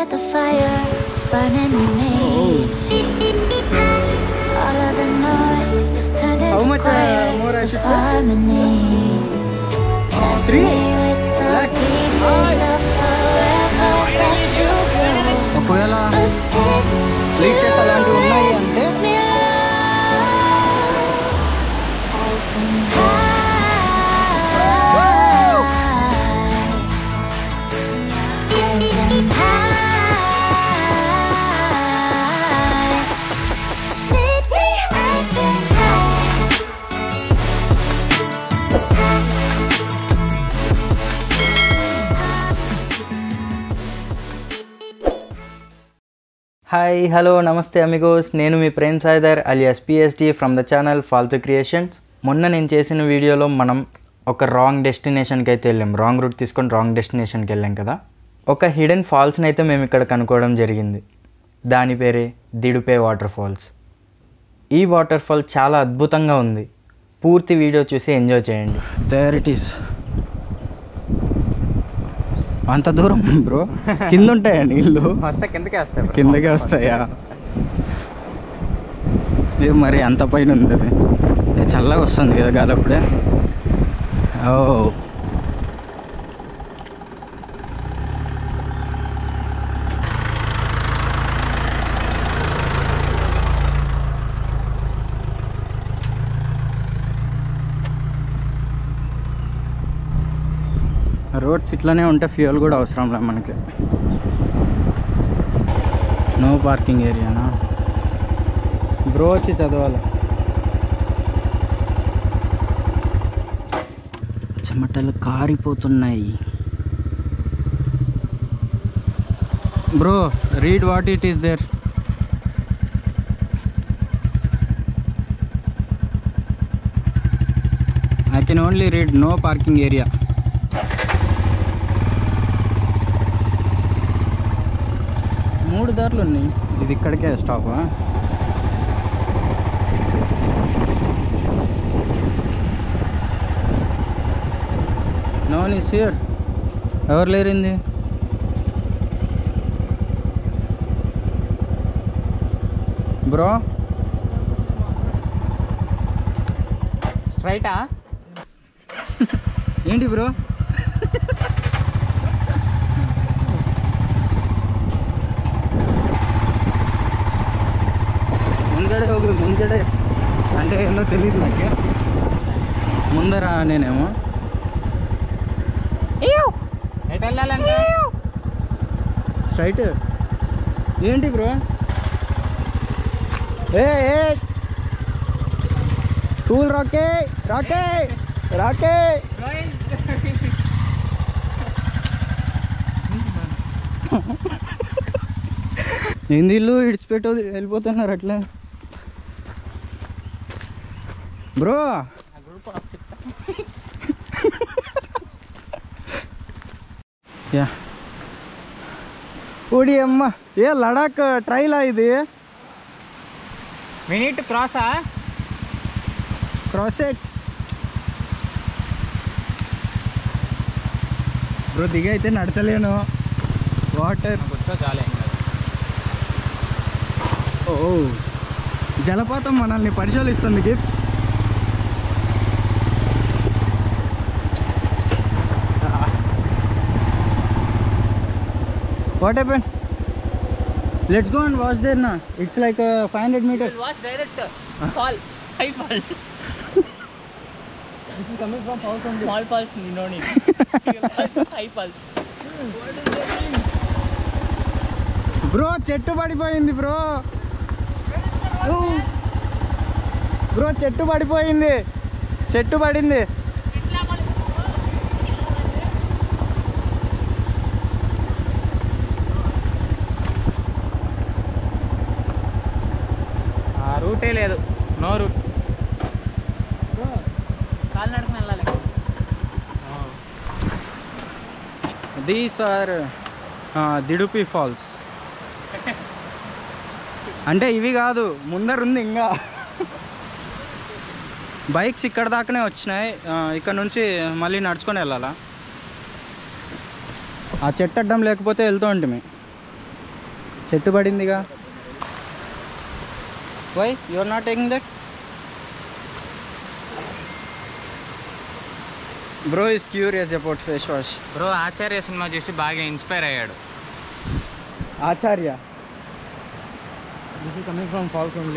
set the fire burning in me. All of the noise turned How into much, uh, more I choirs of should pay? harmony. Left Three? me with the Lakh. pieces of forever that you broke. ఒకవేళ But since Bleachers అలాంటివి ఉన్నాయి అంటే me love, I've been high. I've been high. Lately, I've been high. Hi hello namaste amigos నేను మీ Prem Saidhar alias PSD from the channel Faltu creations మొన్న నేను చేసిన వీడియోలో మనం ఒక రాంగ్ డెస్టినేషన్కి అయితే వెళ్ళాం రాంగ్ రూట్ తీసుకొని రాంగ్ డెస్టినేషన్కి వెళ్ళాం కదా ఒక హిడెన్ ఫాల్స్ని అయితే మేము ఇక్కడ కనుక్కోవడం జరిగింది దాని పేరే దిడుపే వాటర్ ఫాల్స్ ఈ వాటర్ ఫాల్ చాలా అద్భుతంగా ఉంది పూర్తి వీడియో చూసి ఎంజాయ్ చేయండి దేర్ ఇట్ ఈస్ అంత దూరం బ్రో కింద ఉంటాయా నీళ్ళు వస్తే కిందకే వస్తాయి కిందకే వస్తాయా ఇది మరి అంత పైన ఉంది అది ఇది చల్లగా వస్తుంది కదా గాలి అప్పుడే ఓ రోడ్స్ ఇట్లానే ఉంటే ఫ్యూయల్ కూడా అవసరం లే మనకి నో పార్కింగ్ ఏరియానా బ్రో వచ్చి చదవాలి చెమటలు కారిపోతున్నాయి bro read what it is there I can only read no parking area మూడు దారులు ఉన్నాయి ఇది ఇక్కడికే స్టాప్ నో ఈస్ హియర్ ఎవరు లేరింది బ్రో స్ట్రైటా ఏంటి బ్రో ముందడే ఒక ముందడే అంటే ఏందో తెలియదు నాకు ముందర నేనేమో ఎటు వెళ్ళాలంటే స్ట్రైట్ ఏంటి బ్రో ఏ ఏ కూల్ రాకే రాకే రాకే ఏంది ఇల్లు ఇడిచిపెట్టు వెళ్ళిపోతున్నారు అట్లా బ్రో యా ఓడి అమ్మ ఏ లడాక్ ట్రైలా ఇది we need to cross ఆ క్రాసెట్ బ్రో దిగ అయితే నడచలేను వాటర్ కూర్చో చాలే ఓ జలపాతం మనల్ని పరిశీలిస్తుంది gifts what happen let's go and watch there నా it's like five hundred meters watch direct fall, high fall. Small falls, you don't need. high falls. Bro చెట్టు పడిపోయింది బ్రో బ్రో చెట్టు పడిపోయింది చెట్టు పడింది ఆ రూటే లేదు నో రూట్ కాలు నడుకుని వెళ్ళాలి దీస్ ఆర్ దిడుపి ఫాల్స్ అంటే ఇవి కాదు ముందర ఉంది ఇంకా బైక్స్ ఇక్కడ దాకానే వచ్చినాయి ఆ, ఇక్కడ నుంచి మళ్ళీ నడుచుకొని వెళ్ళాలా ఆ చెట్టు అడ్డం లేకపోతే వెళ్తూ ఉంటుంది చెట్టు పడిందిగా why you are not taking that bro is curious about face wash bro Acharya cinema చూసి బాగా ఇన్స్పైర్ అయ్యాడు Acharya this is coming from falls only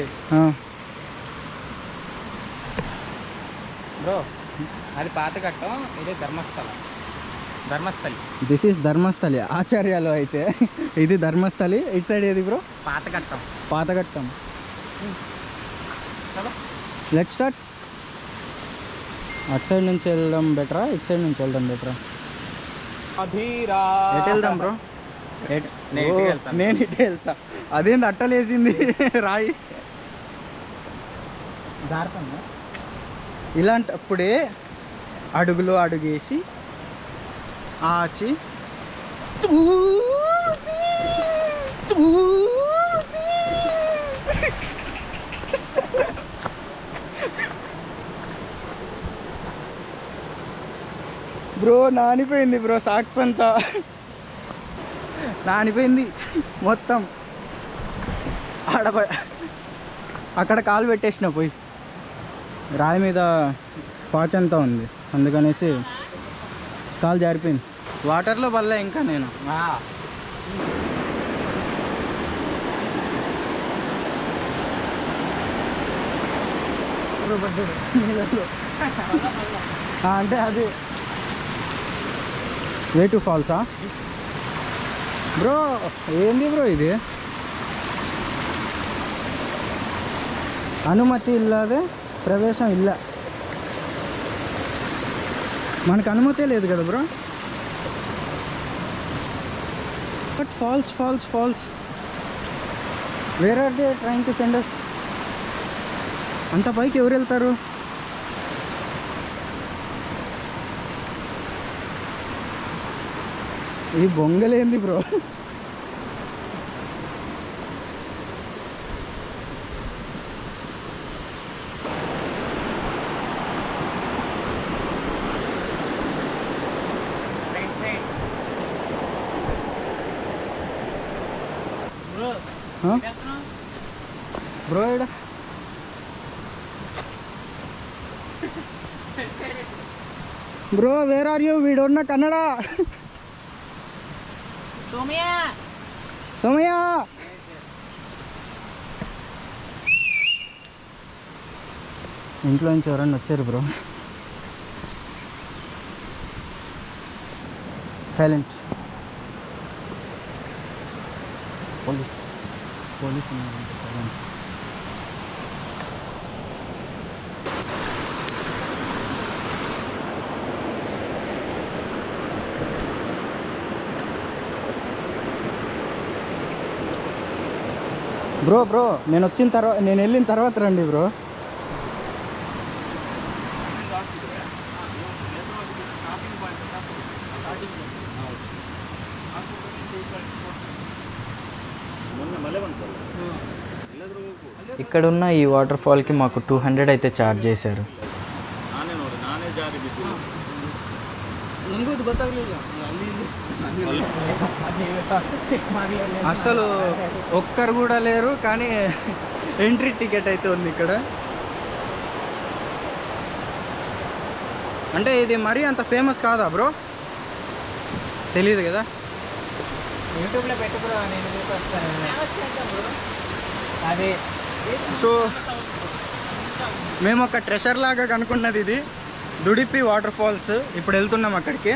bro అది పాత కట్టం ఇదే ధర్మస్థలం ధర్మస్థలి దిస్ ఈస్ ధర్మస్థలి ఆచార్యాలు అయితే ఇది ధర్మస్థలి ఇట్ సైడ్ ఏది బ్రో పాత కట్టం పాతఘట్టం లెట్ స్టార్ట్ అటు సైడ్ నుంచి వెళ్ళడం బెటరా ఇటు సైడ్ నుంచి వెళ్ళడం బెటరా అధీరా ఎటు వెళ్దాం బ్రో ఎట్- నేను ఓ, ఇటే వెళ్తాను. నేను ఇటే వెళ్తా అదేంది అట్టలేసింది రాయి జారుతుందా ఇలాంటప్పుడే అడుగులో అడుగేసి ఆచి తూచి, తూచి. బ్రో నానిపోయింది బ్రో సాక్స్ అంతా నానిపోయింది మొత్తం ఆడ ప- అక్కడ కాలు పెట్టేసిన పోయి రాయి మీద పాచంతా ఉంది అందుకనేసి కాలు జారిపోయింది వాటర్లో పడలే ఇంకా నేను నీళ్ళలో. ఆ, అంటే అది వే టు ఫాల్సా బ్రో ఏంది బ్రో ఇది అనుమతి ఇల్లాదే ప్రవేశం ఇల్ల మనకు అనుమతే లేదు కదా bro but falls falls falls where are they train to senders అంత పైకి ఎవరు వెళ్తారు ఈ బొంగలేంది బ్రో బ్రో ఇడ బ్రో వేర్ ఆర్ యూ వీడున్న కన్నడ సమయ ఇంట్లో నుంచి ఎవరన్నా వచ్చారు బ్రో సైలెంట్ పోలీస్ పోలీస్ ఉన్నారంట సైలెంట్ బ్రో బ్రో నేను వచ్చిన తర్వాత నేను వెళ్ళిన తర్వాత రండి బ్రో ఇక్కడ ఉన్న ఈ వాటర్ ఫాల్కి మాకు టూ హండ్రెడ్ అయితే ఛార్జ్ చేశారు అసలు ఒక్కరు కూడా లేరు కానీ ఎంట్రీ టికెట్ అయితే ఉంది ఇక్కడ అంటే ఇది మరీ అంత ఫేమస్ కాదా బ్రో తెలియదు కదా యూట్యూబ్లో పెట్టు బ్రో నేను చూపిస్తాను అదే సో మేము ఒక ట్రెషర్ లాగా కనుక్కున్నది ఇది దుడిపి వాటర్ ఫాల్స్ ఇప్పుడు వెళ్తున్నాం అక్కడికి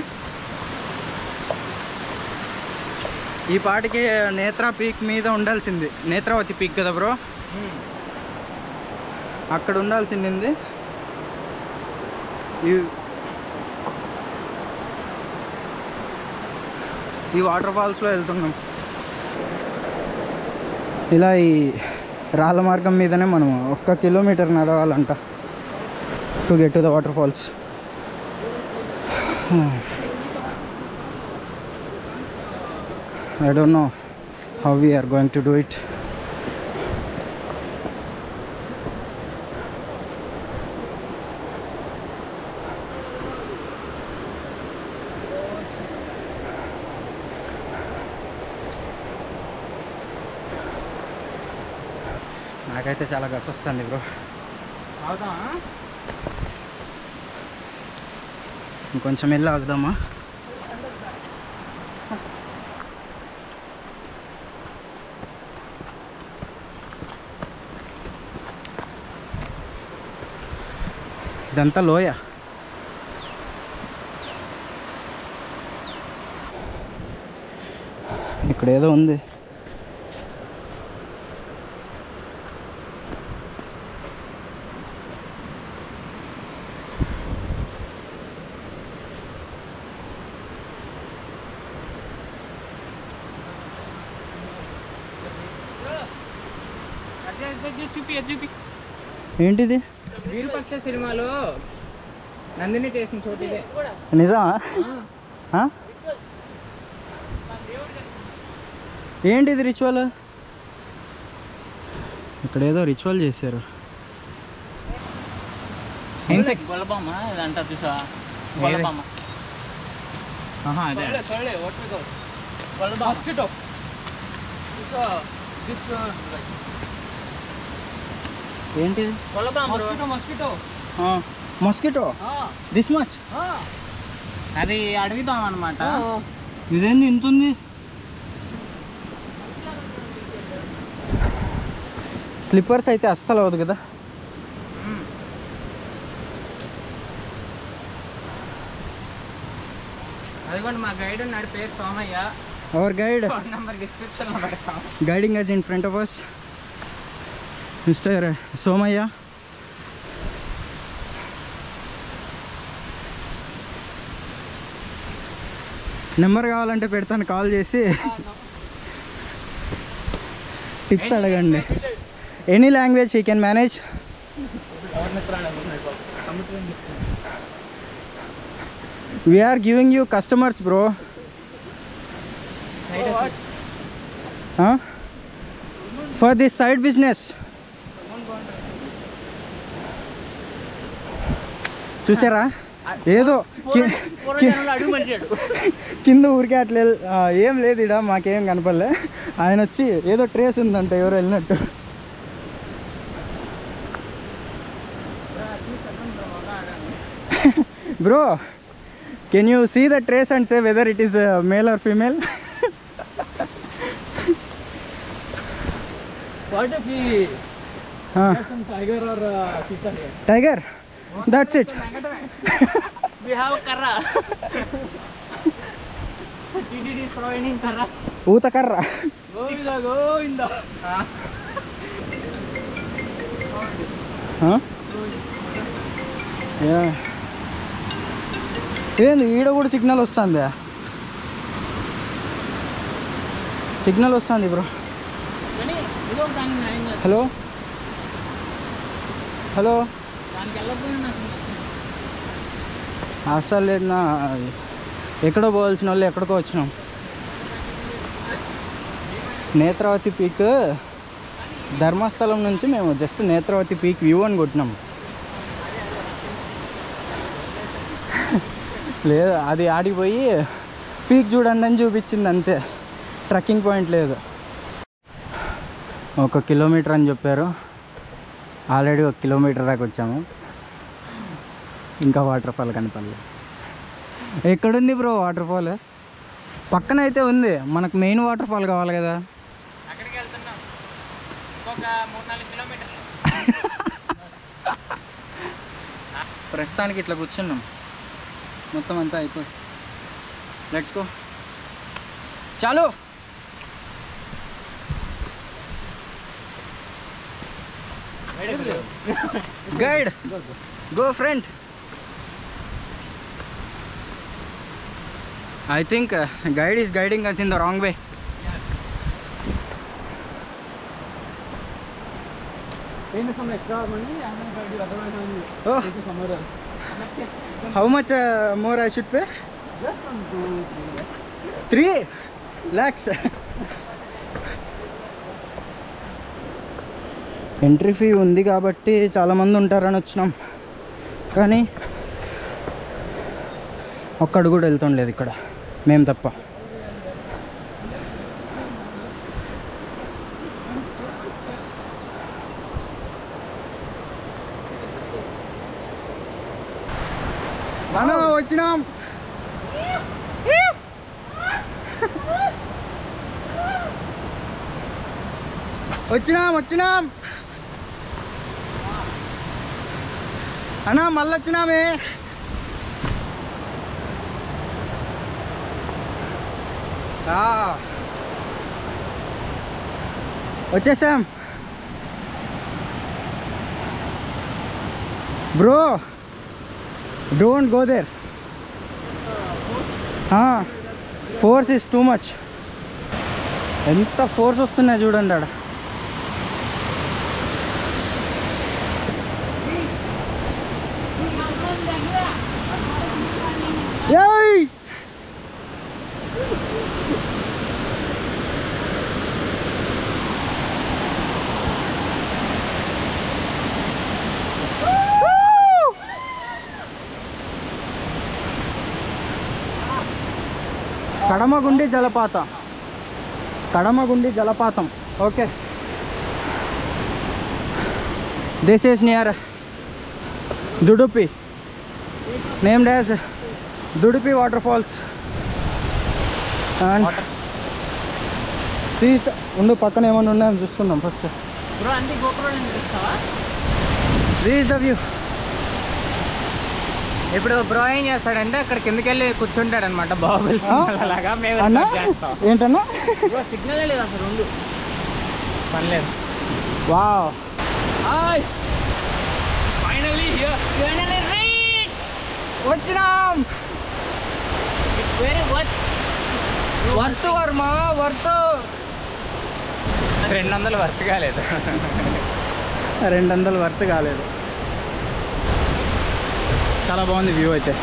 ఈ పాటికి నేత్రా పీక్ మీద ఉండాల్సింది నేత్రావతి పీక్ కదా బ్రో అక్కడ ఉండాల్సింది ఈ ఈ వాటర్ ఫాల్స్లో వెళ్తున్నాం ఇలా ఈ రాళ్ళ మార్గం మీదనే మనం ఒక్క కిలోమీటర్ నడవాలంట to get to the water falls I don't know how we are going to do it నాకైతే చాలా గస్ వస్తుంది బ్రో అవుతామా ఇంకొంచెం వెళ్ళి ఆగుదామా ఇదంతా లోయ ఇక్కడ ఏదో ఉంది అదే అదే అదే చూపి అది చూపి ఏంటిది వీరుపక్ష సినిమాలో నందిని చేసిన చోటు ఇదే నిజమా ఆ? ఏంటిది రిచువల్ ఇక్కడ ఏదో రిచువల్ చేశారు ఇన్సెక్ట్స్ గొల్లబామ్మ ఇదంట చూసా గొల్లబామ్మ ఆహా అదే గొల్లబామ్మ మస్కిటో దిస్ ఏంటిది గొల్లబామ్మ mosquito mosquito mosquito this much అది అడుగుదాం అనమాట ఇదేంది ఇంత ఉంది స్లిప్పర్స్ అయితే అస్సలు అవ్వదు కదా అదిగోండి మా గైడ్ ఉన్నాడు పేరు Somayya our guide phone number description లో పెడతాం guiding us in front of us mr somaya నెంబర్ కావాలంటే పెడతాను కాల్ చేసి టిప్స్ అడగండి any language you can manage we are giving you customers bro for this side business చూసారా ఏదో కి- కి- పూర్వజనంలో అడుగు మనిషాడు కింద ఊరికే అట్లా వెళ్- ఆ, ఏం లేదు ఇడ మాకేం కనపడలే ఆయన వచ్చి ఏదో ట్రేస్ ఉందంట ఎవరు వెళ్ళినట్టు bro can you see the trace and say whether it is male or female what if tiger or tiger that's it we have కర్ర డిడి ఇస్ ప్రొవైడింగ్ కర్ర ఊతకర్ర గోవింద గోవింద Huh? Yeah. ఏంది ఈడ కూడా సిగ్నల్ వస్తుంది సిగ్నల్ వస్తుంది బ్రో కానీ ఏదో ఒక దానికి న్యాయం కాదు హలో హలో దానికి వెళ్ళకపోయినా నాకు అస్సలు లేదు నా ఎక్కడో పోవాల్సిన వాళ్ళు ఎక్కడికో వచ్చినాం నేత్రావతి పీక్ ధర్మస్థలం నుంచి మేము జస్ట్ నేత్రావతి పీక్ వ్యూ అని కొట్టినాం లేదు అది ఆడిపోయి పీక్ చూడండి అని చూపించింది అంతే ట్రెక్కింగ్ పాయింట్ లేదు ఒక కిలోమీటర్ అని చెప్పారు ఆల్రెడీ ఒక కిలోమీటర్ దాకా వచ్చాము ఇంకా వాటర్ ఫాల్ కనపడలేదు ఎక్కడుంది బ్రో వాటర్ ఫాల్ పక్కన అయితే ఉంది మనకు మెయిన్ వాటర్ ఫాల్ కావాలి కదా అక్కడికి వెళ్తున్నాం ఇంకొక మూడు నాలుగు కిలోమీటర్లు ప్రస్తుతానికి ఇట్లా కూర్చున్నాం మొత్తం అంతా అయిపోయి లెట్స్ గో చాలు guide go friend I think guide is guiding us in the wrong way Oh. How much uh, more I should pay? Three lakhs. Entry fee ఉంది కాబట్టి చాలామంది ఉంటారని వచ్చినాం కానీ ఒక్కడు కూడా వెళ్తుండలేదు ఇక్కడ మేము తప్ప అన్నా వచ్చినాం వచ్చినాం వచ్చినాం అన్నా మళ్ళీ వచ్చినామే ఆ. వచ్చేసాం bro don't go there force is too much ఎంత ఫోర్స్ వస్తున్నాయి చూడండి ఆడ ఏయ్! కడమగుండి జలపాతం కడమగుండి జలపాతం okay this is near Dudupi name డాస్ Dudupi water falls and seat ఉండు పక్కన ఏమైనా ఉన్నాయని చూసుకుందాం ఫస్ట్ బ్రో అన్ని గోపురాలు చూస్తావా రీచ్ ద వ్యూ ఇప్పుడు బ్రో ఏం చేస్తాడంటే అక్కడ కిందకి వెళ్ళి కూర్చుంటాడు అనమాట బాబుల్ అలాగా మేము అన్నా start చేస్తాం ఏంటన్నా బ్రో సిగ్నల్ లేదు అసలు రెండు పర్లేదు wow hi finally here finally reach వచ్చినాం ఇట్స్ వెరీ వర్త్ వర్త్ వర్మ వర్త్ రెండు వందలు వర్క్ కాలేదు రెండు వందలు వర్త్ కాలేదు చాలా బాగుంది వ్యూ అయితే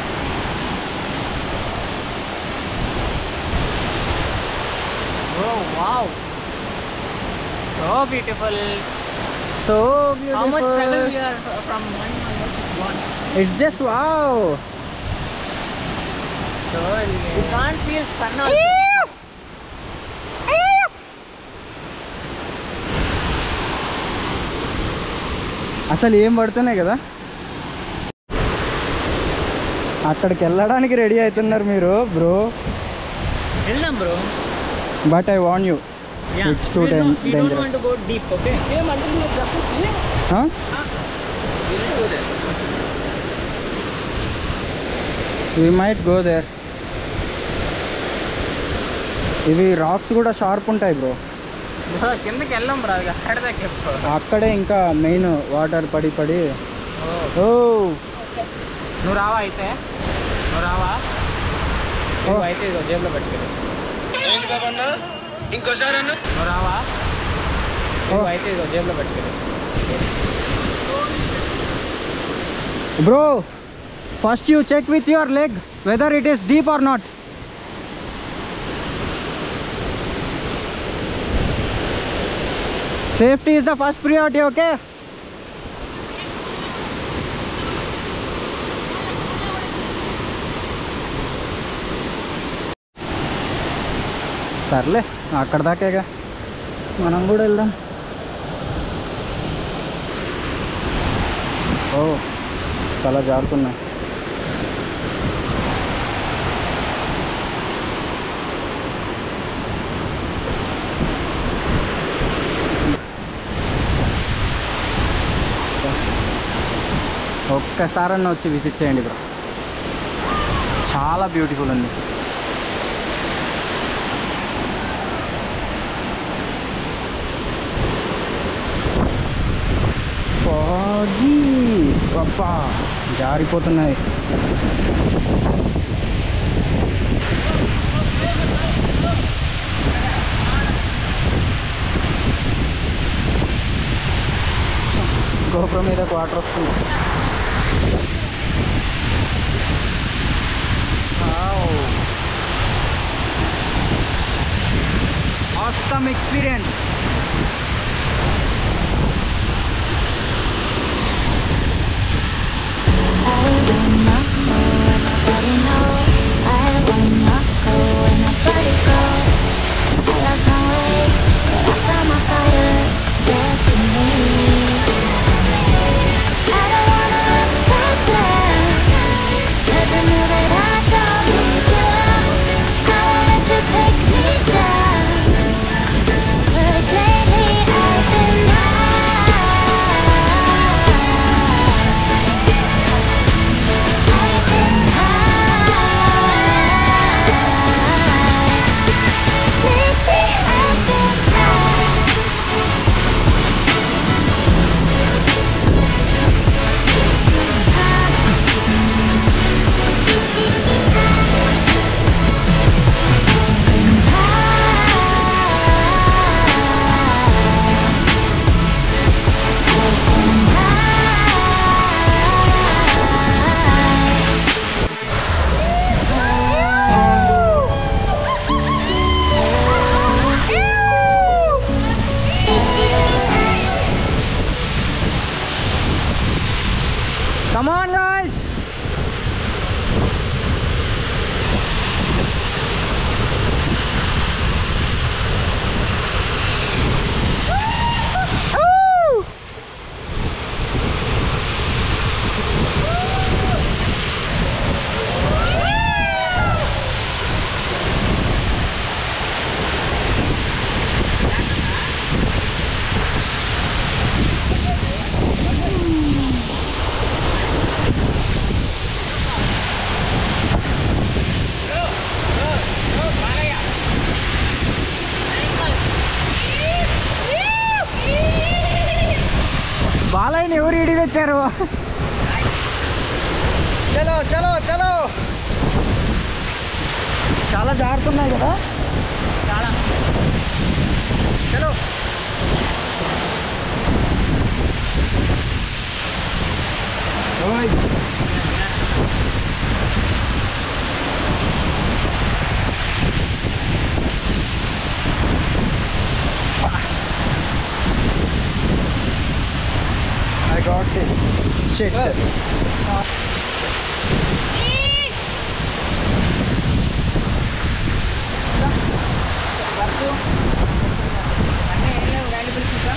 bro wow so beautiful so how much struggle we are from one one it's just wow so you can't feel sun అసలు ఏం పడుతున్నాయి కదా అక్కడికి వెళ్ళడానికి రెడీ అవుతున్నారు మీరు బ్రో వెళ్దాం bro but I want you Yeah, It's too we dan- don't, we don't dangerous. want to go deep, okay? Yeah, until you have to see. We will go there. We might go there ఇవి rocks కూడా sharp ఉంటాయి bro bro కిందకి వెళ్ళాం bro అది అక్కడ దగ్గర bro అక్కడే ఇంకా మెయిన్ వాటర్ పడి పడి ఓ నువ్వు రావా అయితే నువ్వు రావా నువ్వు అయితే ఇదిగో జేబులో పెట్టుకెళ్ళి నువ్వు రావా నువ్వు అయితే ఇదిగో జేబులో పెట్టుకెళ్ళి bro first you check with your leg whether it is deep or not safety is the first priority okay సర్లే అక్కడ దాకేగా మనం కూడా వెళ్దాం ఓ చాలా జారుతున్నాయి ఒక్కసారన్నా వచ్చి విజిట్ చేయండి బ్రో చాలా బ్యూటిఫుల్ ఉంది పోగి గొప్ప జారిపోతున్నాయి గోపురం మీద వాటర్ వస్తుంది awesome experience Nobody knows. I wanna go where nobody goes. I lost my way, but I found my fighter's destiny. I don't wanna look back now. Doesn't come on guys బాలయ్యని ఎవరు ఇడిగి వచ్చారు చలో చలో చలో చాలా జారుతున్నాయి కదా చాలా చలో ఓయ్ I got this. Shit. అంటే ఏం లేవు వాల్యుబుల్స్ ఇంకా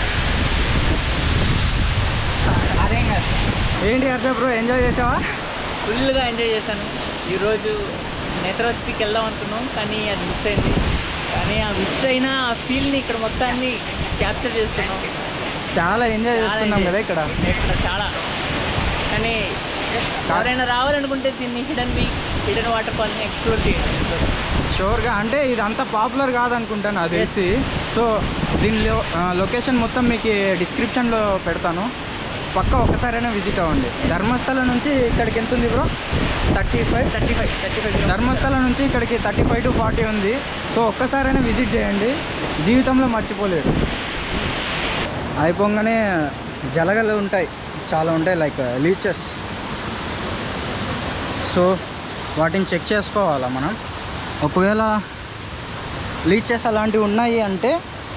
అదేం కాదు ఏంటి అర్థం బ్రో ఎంజాయ్ చేసావా ఫుల్గా ఎంజాయ్ చేశాను ఈరోజు నేత్రవతికి వెళ్దాం అనుకున్నాం కానీ అది మిస్ అయింది కానీ ఆ మిస్ అయిన ఆ ఫీల్ని ఇక్కడ మొత్తాన్ని క్యాప్చర్ చేస్తున్నాం చాలా ఎంజాయ్ చాలా చేస్తున్నాం enjoy. కదా ఇక్కడ ఇక్కడ చాలా కానీ ఎవరైనా రావాలనుకుంటే దీన్ని హిడెన్ బీ హిడెన్ వాటర్ ఫాల్ని ఎక్స్ప్లోర్ చేయండి షూర్గా అంటే ఇది అంత పాపులర్ కాదనుకుంటాను నాకు తెలిసి సో దీని లో లొకేషన్ మొత్తం మీకు డిస్క్రిప్షన్లో పెడతాను పక్క ఒక్కసారైనా విజిట్ అవ్వండి ధర్మస్థల నుంచి ఇక్కడికి ఎంత ఉంది bro thirty five thirty five thirty five Dharmasthala నుంచి ఇక్కడికి థర్టీ ఫైవ్ టు ఫార్టీ ఉంది సో ఒక్కసారైనా విజిట్ చేయండి జీవితంలో మర్చిపోలేరు అయిపోగానే జలగలు ఉంటాయి చాలా ఉంటాయి లైక్ లీచెస్ సో వాటిని చెక్ చేసుకోవాలా మనం ఒకవేళ లీచెస్ అలాంటివి ఉన్నాయి అంటే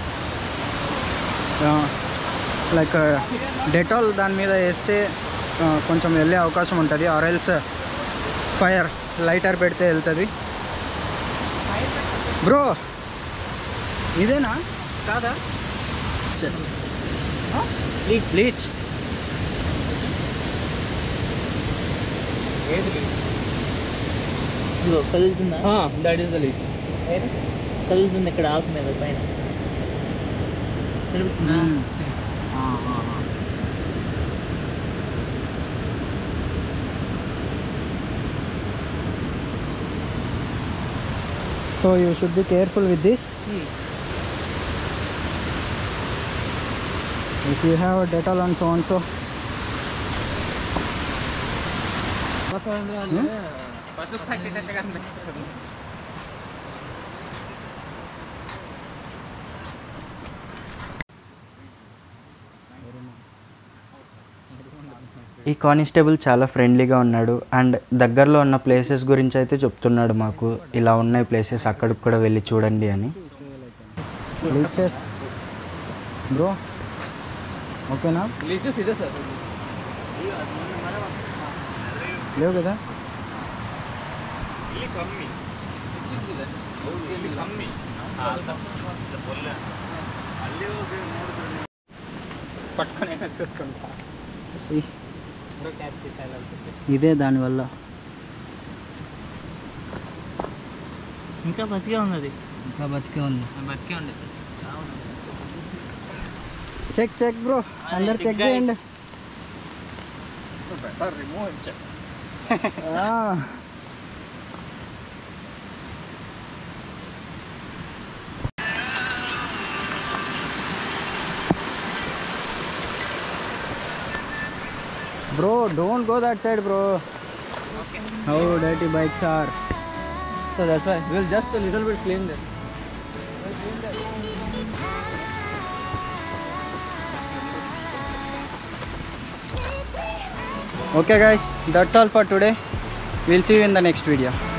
లైక్ డెటాల్ దాని మీద వేస్తే ఆ, కొంచెం వెళ్ళే అవకాశం ఉంటుంది ఆరెల్స్ ఫైర్ లైటర్ పెడితే వెళ్తుంది బ్రో ఇదేనా కాదా లీచ్ లీచ్ ఇదిగో కదులుతుందా దట్ ఈస్ ద లీక్ కదులుతుంది ఇక్కడ ఆకు మీద పైన కనిపిస్తుందా so you should be careful with this if you have Dettol and so on so పసుపు తగ్గినట్టుగా అనిపిస్తుంది ఈ కానిస్టేబుల్ చాలా ఫ్రెండ్లీగా ఉన్నాడు అండ్ దగ్గరలో ఉన్న ప్లేసెస్ గురించి అయితే చెప్తున్నాడు మాకు ఇలా ఉన్నాయి ప్లేసెస్ అక్కడికి కూడా వెళ్ళి చూడండి అని లీచెస్ బ్రో ఓకేనా లీచెస్ ఇదే సార్ లేవు కదా పట్టుకొని చూసుకుంటా ఈ- ఇదే దానివల్ల ఇంకా బతికే ఉన్నది ఇంకా బతికే ఉంది బతికే ఉండదు చెక్ చెక్ బ్రో అందరు చెక్ చేయండి ఆ. Bro, don't go that side, bro. How dirty bikes are. So that's why we'll just a little bit clean this. Okay, guys, that's all for today. We'll see you in the next video.